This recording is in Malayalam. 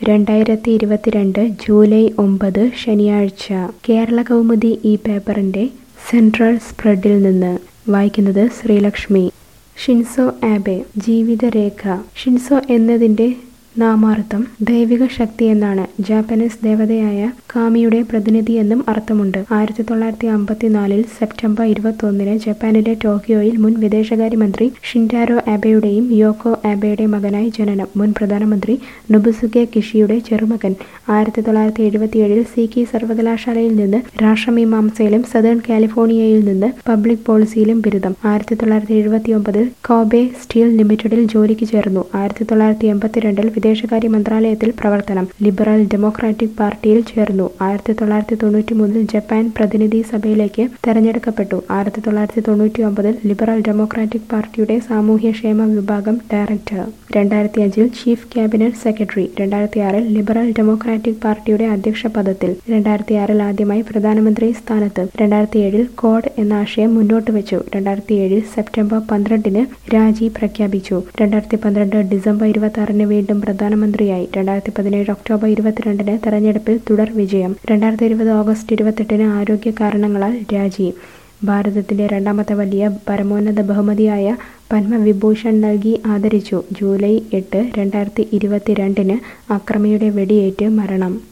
രണ്ടായിരത്തി ഇരുപത്തിരണ്ട് ജൂലൈ ഒമ്പത് ശനിയാഴ്ച കേരള കൗമുദി ഈ പേപ്പറിൻ്റെ സെൻട്രൽ സ്പ്രെഡിൽ നിന്ന് വായിക്കുന്നത് ശ്രീലക്ഷ്മി ഷിൻസോ ആബെ ജീവിതരേഖ ഷിൻസോ എന്നതിൻ്റെ നാമാർത്ഥം ദൈവിക ശക്തി എന്നാണ് ജാപ്പനീസ് ദേവതയായ കാമിയുടെ പ്രതിനിധിയെന്നും അർത്ഥമുണ്ട് ആയിരത്തി തൊള്ളായിരത്തി അമ്പത്തിനാലിൽ സെപ്റ്റംബർ ഇരുപത്തൊന്നിന് ജപ്പാനിലെ ടോക്കിയോയിൽ മുൻ വിദേശകാര്യമന്ത്രി ഷിൻഡാരോ ആബെയുടെയും യോക്കോ ആബെയുടെ മകനായി ജനനം മുൻ പ്രധാനമന്ത്രി നൊബുസുകെ കിഷിയുടെ ചെറുമകൻ ആയിരത്തി തൊള്ളായിരത്തി എഴുപത്തിയേഴിൽ സീക്കി സർവകലാശാലയിൽ നിന്ന് രാഷ്ട്രമീമാംസയിലും സദേൺ കാലിഫോർണിയയിൽ നിന്ന് പബ്ലിക് പോളിസിയിലും ബിരുദം ആയിരത്തി തൊള്ളായിരത്തി എഴുപത്തിയൊമ്പതിൽ കോബെ സ്റ്റീൽ ലിമിറ്റഡിൽ ജോലിക്ക് ചേർന്നു ആയിരത്തി തൊള്ളായിരത്തി എൺപത്തിരണ്ടിൽ വിദേശകാര്യ മന്ത്രാലയത്തിൽ പ്രവർത്തനം ലിബറൽ ഡെമോക്രാറ്റിക് പാർട്ടിയിൽ ചേർന്നു ആയിരത്തി തൊള്ളായിരത്തി തൊണ്ണൂറ്റി മൂന്നിൽ ജപ്പാൻ പ്രതിനിധി സഭയിലേക്ക് തെരഞ്ഞെടുക്കപ്പെട്ടു ആയിരത്തി തൊള്ളായിരത്തി തൊണ്ണൂറ്റി ഒമ്പതിൽ ലിബറൽ ഡെമോക്രാറ്റിക് പാർട്ടിയുടെ സാമൂഹ്യക്ഷേമ വിഭാഗം ഡയറക്ടർ രണ്ടായിരത്തി അഞ്ചിൽ ചീഫ് ക്യാബിനറ്റ് സെക്രട്ടറി രണ്ടായിരത്തി ആറിൽ ലിബറൽ ഡെമോക്രാറ്റിക് പാർട്ടിയുടെ അധ്യക്ഷ പദത്തിൽ രണ്ടായിരത്തി ആറിൽ ആദ്യമായി പ്രധാനമന്ത്രി സ്ഥാനത്ത് രണ്ടായിരത്തി ഏഴിൽ കോഡ് എന്ന ആശയം മുന്നോട്ട് വെച്ചു രണ്ടായിരത്തി ഏഴിൽ സെപ്റ്റംബർ പന്ത്രണ്ടിന് രാജി പ്രഖ്യാപിച്ചു രണ്ടായിരത്തി പന്ത്രണ്ട് ഡിസംബർ ഇരുപത്തി ആറിന് വീണ്ടും പ്രധാനമന്ത്രിയായി രണ്ടായിരത്തി പതിനേഴ് ഒക്ടോബർ ഇരുപത്തിരണ്ടിന് തെരഞ്ഞെടുപ്പിൽ തുടർ വിജയം രണ്ടായിരത്തി ഇരുപത് ഓഗസ്റ്റ് ഇരുപത്തെട്ടിന് ആരോഗ്യ കാരണങ്ങളാൽ രാജി ഭാരതത്തിന്റെ രണ്ടാമത്തെ വലിയ പരമോന്നത ബഹുമതിയായ പത്മവിഭൂഷൺ നൽകി ആദരിച്ചു ജൂലൈ എട്ട് രണ്ടായിരത്തി ഇരുപത്തിരണ്ടിന് അക്രമിയുടെ വെടിയേറ്റ് മരണം